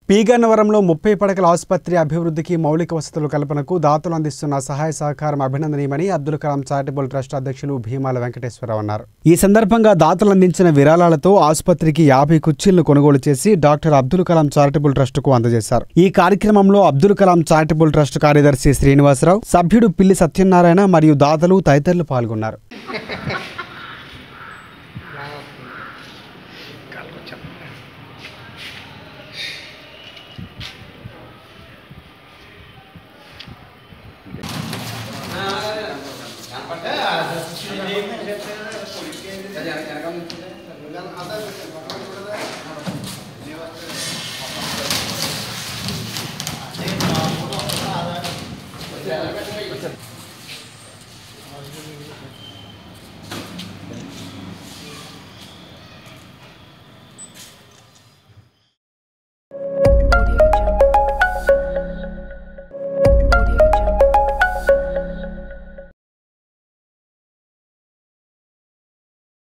పీగన్నవరంలో ముప్పై పడకల ఆసుపత్రి అభివృద్ధికి మౌలిక వసతుల కల్పనకు దాతలు అందిస్తున్న సహాయ సహకారం అభినందనీయమని అబ్దుల్ కలాం చారిటబుల్ ట్రస్ట్ అధ్యక్షులు భీమాల వెంకటేశ్వరరావు అన్నారు ఈ సందర్భంగా దాతలు అందించిన విరాళాలతో ఆసుపత్రికి యాభై కుర్చీలను కొనుగోలు చేసి డాక్టర్ అబ్దుల్ కలాం చారిటబుల్ ట్రస్టుకు అందజేశారు ఈ కార్యక్రమంలో అబ్దుల్ కలాం చారిటబుల్ ట్రస్ట్ కార్యదర్శి శ్రీనివాసరావు సభ్యుడు పిల్లి సత్యనారాయణ మరియు దాతలు తదితరులు పాల్గొన్నారు Gracias.